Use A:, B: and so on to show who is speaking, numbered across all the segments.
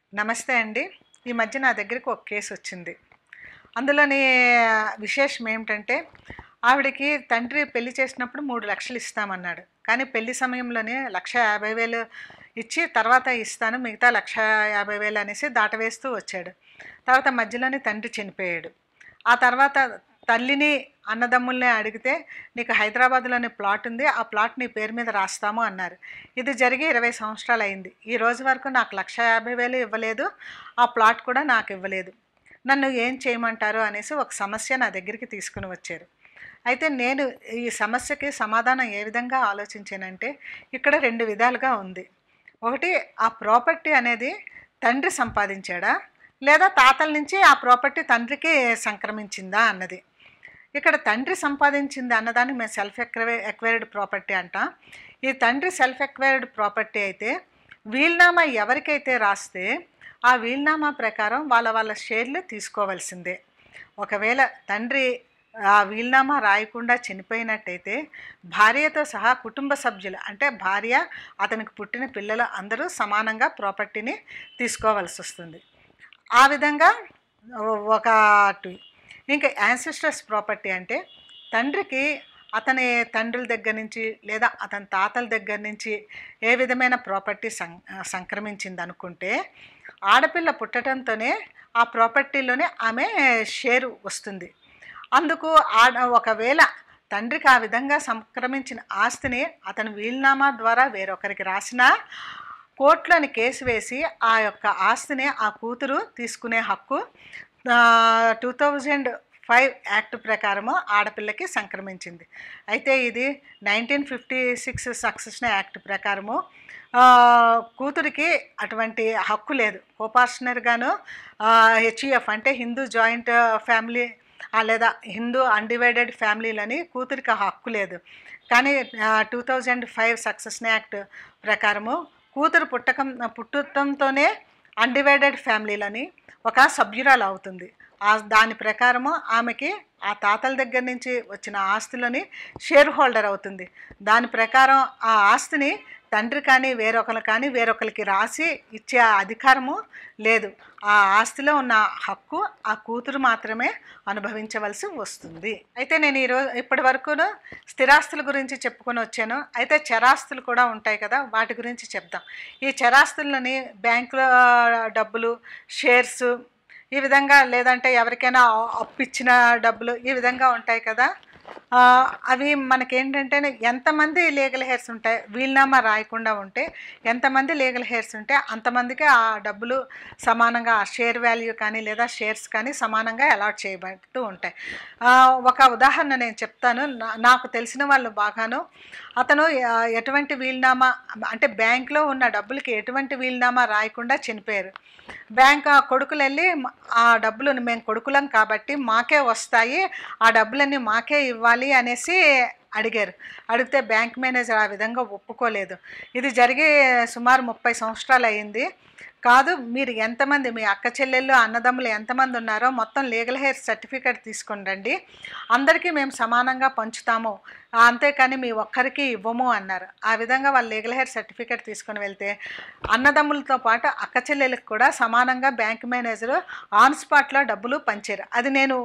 A: నమస్తే అండి ఈ మధ్య నా దగ్గరికి ఒక కేసు వచ్చింది అందులోని విశేషం ఏమిటంటే ఆవిడకి తండ్రి పెళ్లి చేసినప్పుడు మూడు లక్షలు ఇస్తామన్నాడు కానీ పెళ్లి సమయంలోనే లక్ష యాభై వేలు ఇచ్చి తర్వాత ఇస్తాను మిగతా లక్ష యాభై వేలు అనేసి దాటవేస్తూ వచ్చాడు తర్వాత మధ్యలోనే తండ్రి చనిపోయాడు ఆ తర్వాత తల్లిని అన్నదమ్ముల్ని అడిగితే నీకు హైదరాబాద్లోని ప్లాట్ ఉంది ఆ ప్లాట్ నీ పేరు మీద రాస్తాము అన్నారు ఇది జరిగి ఇరవై సంవత్సరాలు అయింది ఈ రోజు వరకు నాకు లక్ష యాభై వేలు ఇవ్వలేదు ఆ ప్లాట్ కూడా నాకు ఇవ్వలేదు నన్ను ఏం చేయమంటారు అనేసి ఒక సమస్య నా దగ్గరికి తీసుకుని వచ్చారు అయితే నేను ఈ సమస్యకి సమాధానం ఏ విధంగా ఆలోచించానంటే ఇక్కడ రెండు విధాలుగా ఉంది ఒకటి ఆ ప్రాపర్టీ అనేది తండ్రి సంపాదించాడా లేదా తాతల నుంచి ఆ ప్రాపర్టీ తండ్రికి సంక్రమించిందా అన్నది ఇక్కడ తండ్రి సంపాదించింది అన్నదాన్ని మేము సెల్ఫ్ ఎక్వై ఎక్వైర్డ్ ప్రాపర్టీ అంటాం ఈ తండ్రి సెల్ఫ్ ఎక్వైర్డ్ ప్రాపర్టీ అయితే వీల్నామా ఎవరికైతే రాస్తే ఆ వీల్నామా ప్రకారం వాళ్ళ వాళ్ళ షేర్లు తీసుకోవాల్సిందే ఒకవేళ తండ్రి ఆ వీల్నామా రాయకుండా చనిపోయినట్టయితే భార్యతో సహా కుటుంబ సభ్యులు అంటే భార్య అతనికి పుట్టిన పిల్లలు అందరూ సమానంగా ప్రాపర్టీని తీసుకోవాల్సి వస్తుంది ఆ విధంగా ఒకటి ఇంకా యాన్సిస్టర్స్ ప్రాపర్టీ అంటే తండ్రికి అతని తండ్రుల దగ్గర నుంచి లేదా అతని తాతల దగ్గర నుంచి ఏ విధమైన ప్రాపర్టీ సం సంక్రమించింది అనుకుంటే ఆడపిల్ల పుట్టడంతోనే ఆ ప్రాపర్టీలోనే ఆమె షేరు వస్తుంది అందుకు ఆడ ఒకవేళ తండ్రికి ఆ విధంగా సంక్రమించిన ఆస్తిని అతను వీల్నామా ద్వారా వేరొకరికి రాసినా కోర్టులోని కేసు వేసి ఆ యొక్క ఆస్తిని ఆ కూతురు తీసుకునే హక్కు టూ థౌజండ్ ఫైవ్ యాక్ట్ ప్రకారము ఆడపిల్లకి సంక్రమించింది అయితే ఇది nineteen fifty six succession act ప్రకారము కూతురికి అటువంటి హక్కు లేదు కోపార్షనర్గాను హెచ్ఈఎఫ్ అంటే హిందూ జాయింట్ ఫ్యామిలీ లేదా హిందూ అన్డివైడెడ్ ఫ్యామిలీలని కూతురికి హక్కు లేదు కానీ two thousand five succession act ప్రకారము కూతురు పుట్టకం పుట్టడంతోనే అన్డివైడెడ్ ఫ్యామిలీలని ఒక సభ్యురాలు అవుతుంది ఆ దాని ప్రకారము ఆమెకి ఆ తాతల దగ్గర నుంచి వచ్చిన ఆస్తులని షేర్ హోల్డర్ అవుతుంది దాని ప్రకారం ఆ ఆస్తిని తండ్రి కానీ వేరొకరు కానీ వేరొకరికి రాసి ఇచ్చే అధికారము లేదు ఆ ఆస్తిలో ఉన్న హక్కు ఆ కూతురు మాత్రమే అనుభవించవలసి వస్తుంది అయితే నేను ఈరోజు ఇప్పటి వరకు స్థిరాస్తుల గురించి చెప్పుకొని వచ్చాను అయితే చరాస్తులు కూడా ఉంటాయి కదా వాటి గురించి చెప్దాం ఈ చరాస్తులని బ్యాంకులో డబ్బులు షేర్స్ ఈ విధంగా లేదంటే ఎవరికైనా అప్పిచ్చిన డబ్బులు ఈ విధంగా ఉంటాయి కదా అవి మనకేంటంటే ఎంతమంది లీగల్ హెయిర్స్ ఉంటాయి వీల్నామా రాయకుండా ఉంటే ఎంతమంది లీగల్ హెయిర్స్ ఉంటే అంతమందికి ఆ డబ్బులు సమానంగా ఆ షేర్ వాల్యూ కానీ లేదా షేర్స్ కానీ సమానంగా అలాట్ చేయబడుతూ ఉంటాయి ఒక ఉదాహరణ నేను చెప్తాను నాకు తెలిసిన వాళ్ళు బాగాను అతను ఎటువంటి వీల్నామా అంటే బ్యాంక్లో ఉన్న డబ్బులకి ఎటువంటి వీల్నామా రాయకుండా చనిపోయారు బ్యాంక్ కొడుకులు వెళ్ళి ఆ డబ్బులు మేము కొడుకులం కాబట్టి మాకే వస్తాయి ఆ డబ్బులన్నీ మాకే ఇవ్వాలి అనేసి అడిగారు అడిగితే బ్యాంక్ మేనేజర్ ఆ విధంగా ఒప్పుకోలేదు ఇది జరిగి సుమారు ముప్పై సంవత్సరాలు అయింది కాదు మీరు ఎంతమంది మీ అక్క చెల్లెళ్ళు అన్నదమ్ములు ఎంతమంది ఉన్నారో మొత్తం లీగల్ హెయిర్ సర్టిఫికేట్ తీసుకుని రండి అందరికీ మేము సమానంగా పంచుతాము అంతేకాని మీ ఒక్కరికి ఇవ్వము అన్నారు ఆ విధంగా వాళ్ళు లీగల్ హెయిర్ సర్టిఫికేట్ తీసుకొని వెళ్తే అన్నదమ్ములతో పాటు అక్క చెల్లెలకు కూడా సమానంగా బ్యాంక్ మేనేజర్ ఆన్ స్పాట్లో డబ్బులు పంచారు అది నేను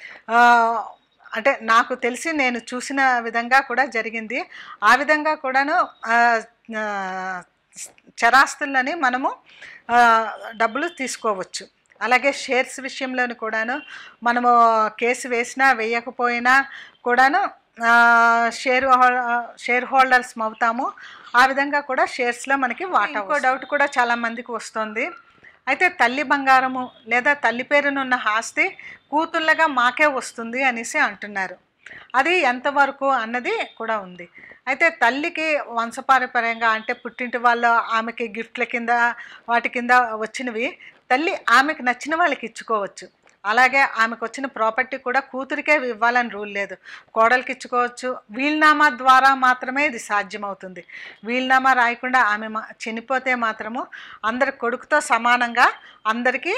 A: అంటే నాకు తెలిసి నేను చూసిన విధంగా కూడా జరిగింది ఆ విధంగా కూడాను చరాస్తులని మనము డబ్బులు తీసుకోవచ్చు అలాగే షేర్స్ విషయంలోని కూడాను మనము కేసు వేసినా వేయకపోయినా కూడాను షేర్ షేర్ హోల్డర్స్ అవుతాము ఆ విధంగా కూడా షేర్స్లో మనకి వాటా ఇంకో డౌట్ కూడా చాలా మందికి వస్తుంది అయితే తల్లి బంగారము లేదా తల్లి పేరునున్న ఆస్తి కూతుళ్ళగా మాకే వస్తుంది అనేసి అంటున్నారు అది ఎంతవరకు అన్నది కూడా ఉంది అయితే తల్లికి వంశపారపర్యంగా అంటే పుట్టింటి వాళ్ళు ఆమెకి గిఫ్ట్ల కింద వాటి కింద వచ్చినవి తల్లి ఆమెకు నచ్చిన వాళ్ళకి ఇచ్చుకోవచ్చు అలాగే ఆమెకు వచ్చిన ప్రాపర్టీ కూడా కూతురికే ఇవ్వాలని రూల్ లేదు కోడలికి ఇచ్చుకోవచ్చు వీల్నామా ద్వారా మాత్రమే ఇది సాధ్యమవుతుంది వీల్నామా రాయకుండా ఆమె చనిపోతే మాత్రము అందరి కొడుకుతో సమానంగా అందరికీ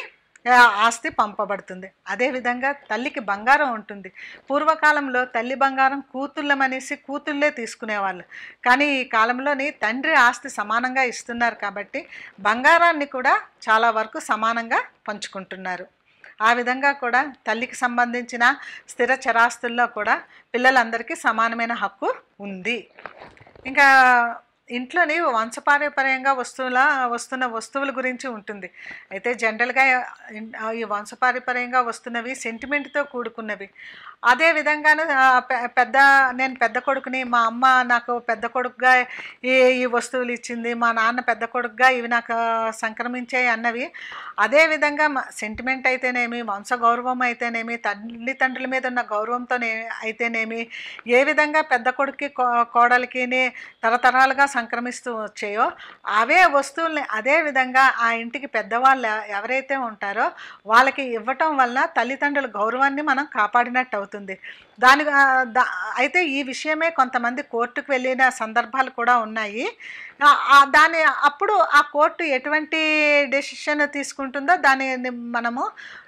A: ఆ, ఆస్తి పంపబడుతుంది అదేవిధంగా తల్లికి బంగారం ఉంటుంది పూర్వకాలంలో తల్లి బంగారం కూతుళ్ళమనేసి కూతుళ్ళే తీసుకునేవాళ్ళు కానీ ఈ కాలంలోని తండ్రి ఆస్తి సమానంగా ఇస్తున్నారు కాబట్టి బంగారాన్ని కూడా చాలా వరకు సమానంగా పంచుకుంటున్నారు ఆ విధంగా కూడా తల్లికి సంబంధించిన స్థిర చరాస్తుల్లో కూడా పిల్లలందరికీ సమానమైన హక్కు ఉంది ఇంకా ఇంట్లోని వంశపారంపర్యంగా వస్తువుల వస్తున్న వస్తువుల గురించి ఉంటుంది అయితే జనరల్గా ఇన్- ఈ వంశపారంపర్యంగా వస్తున్నవి సెంటిమెంట్తో కూడుకున్నవి అదే విధంగాను ఆ, పె- పెద్ద నేను పెద్ద కొడుకుని మా అమ్మ నాకు పెద్ద కొడుకుగా ఈ ఈ వస్తువులు ఇచ్చింది మా నాన్న పెద్ద కొడుకుగా ఇవి నాకు సంక్రమించాయి అన్నవి అదే విధంగా సెంటిమెంట్ అయితేనేమి వంశ గౌరవం అయితేనేమి తల్లిదండ్రుల మీద ఉన్న గౌరవంతోనే అయితేనేమి ఏ విధంగా పెద్ద కొడుక్కి కో- కోడలికి తరతరాలుగా సంక్రమిస్తూ వచ్చాయో అవే వస్తువుల్ని అదే విధంగా ఆ ఇంటికి పెద్దవాళ్ళు ఎవరైతే ఉంటారో వాళ్ళకి ఇవ్వటం వలన తల్లిదండ్రుల గౌరవాన్ని మనం కాపాడినట్టు అవుతుంది దాని ఆ, దా- అయితే ఈ విషయమే కొంతమంది కోర్టుకు వెళ్ళిన సందర్భాలు కూడా ఉన్నాయి ఆ, ఆ, దాని అప్పుడు ఆ కోర్టు ఎటువంటి డెసిషన్ తీసుకుంటుందో దాన్ని మనము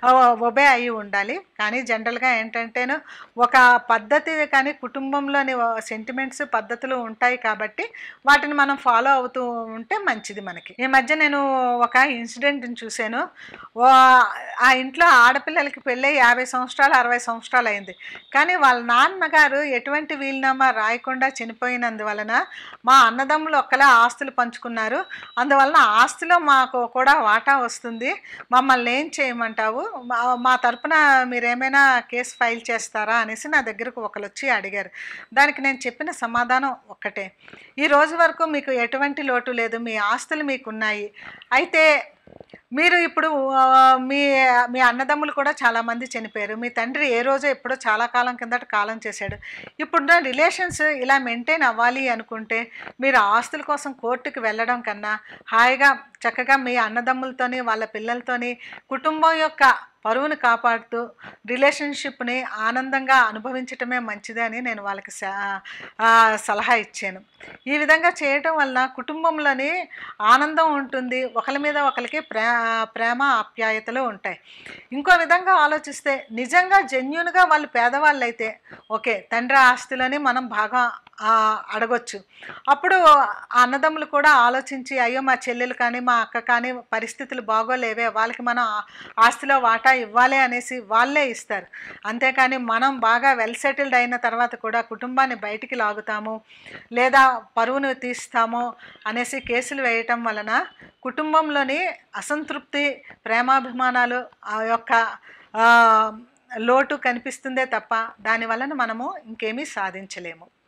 A: ఒబే అయి ఉండాలి కానీ జనరల్గా ఏంటంటేను ఒక పద్ధతి కానీ కుటుంబంలోని సెంటిమెంట్స్ పద్ధతులు ఉంటాయి కాబట్టి వాటిని మనం ఫాలో అవుతూ ఉంటే మంచిది మనకి ఈ మధ్య నేను ఒక ఇన్సిడెంట్ని చూశాను ఓ- ఆ ఇంట్లో ఆడపిల్లలకి పెళ్ళి యాభై సంవత్సరాలు అరవై సంవత్సరాలు అయింది కానీ వాళ్ళ నాన్నగారు ఎటువంటి వీలునామా రాయకుండా చనిపోయినందువలన మా అన్నదమ్ములు ఒక్కలే ఆస్తులు పంచుకున్నారు అందువలన ఆస్తిలో మాకు కూడా వాటా వస్తుంది మమ్మల్ని ఏం చేయమంటావు మా మా తరపున మీరేమైనా కేసు ఫైల్ చేస్తారా అనేసి నా దగ్గరకు ఒకరు వచ్చి అడిగారు దానికి నేను చెప్పిన సమాధానం ఒక్కటే ఈ రోజు వరకు మీకు ఎటువంటి లోటు లేదు మీ ఆస్తులు మీకున్నాయి అయితే మీరు ఇప్పుడు ఆ, మీ మీ అన్నదమ్ములు కూడా చాలామంది చనిపోయారు మీ తండ్రి ఏ రోజో ఎప్పుడో చాలా కాలం కిందట కాలం చేశాడు ఇప్పుడున్న రిలేషన్స్ ఇలా మెయింటైన్ అవ్వాలి అనుకుంటే మీరు ఆస్తుల కోసం కోర్టుకు వెళ్ళడం కన్నా హాయిగా చక్కగా మీ అన్నదమ్ములతోని వాళ్ళ పిల్లలతోని కుటుంబం యొక్క పరువును కాపాడుతూ రిలేషన్షిప్ని ఆనందంగా అనుభవించటమే మంచిది అని నేను వాళ్ళకి సా- ఆ, సలహా ఇచ్చాను ఈ విధంగా చేయటం వలన కుటుంబంలోని ఆనందం ఉంటుంది ఒకరి మీద ఒకరికి ప్రే ప్రేమ ఆప్యాయతలు ఉంటాయి ఇంకో విధంగా ఆలోచిస్తే నిజంగా జెన్యున్గా వాళ్ళు పేదవాళ్ళు అయితే ఓకే తండ్రి ఆస్తిలోని మనం బాగా ఆ, అడగొచ్చు అప్పుడు ఆ అన్నదమ్ములు కూడా ఆలోచించి అయ్యో మా చెల్లెలు కానీ మా అక్క కానీ పరిస్థితులు బాగోలేవే వాళ్ళకి మనం ఆ- ఆస్తిలో వాటా ఇవ్వాలి అనేసి వాళ్ళే ఇస్తారు అంతేకాని మనం బాగా వెల్ సెటిల్డ్ అయిన తర్వాత కూడా కుటుంబాన్ని బయటికి లాగుతాము లేదా పరువును తీస్తాము అనేసి కేసులు వేయటం వలన కుటుంబంలోని అసంతృప్తి ప్రేమాభిమానాలు ఆ యొక్క ఆ, లోటు కనిపిస్తుందే తప్ప దాని వలన మనము ఇంకేమీ సాధించలేము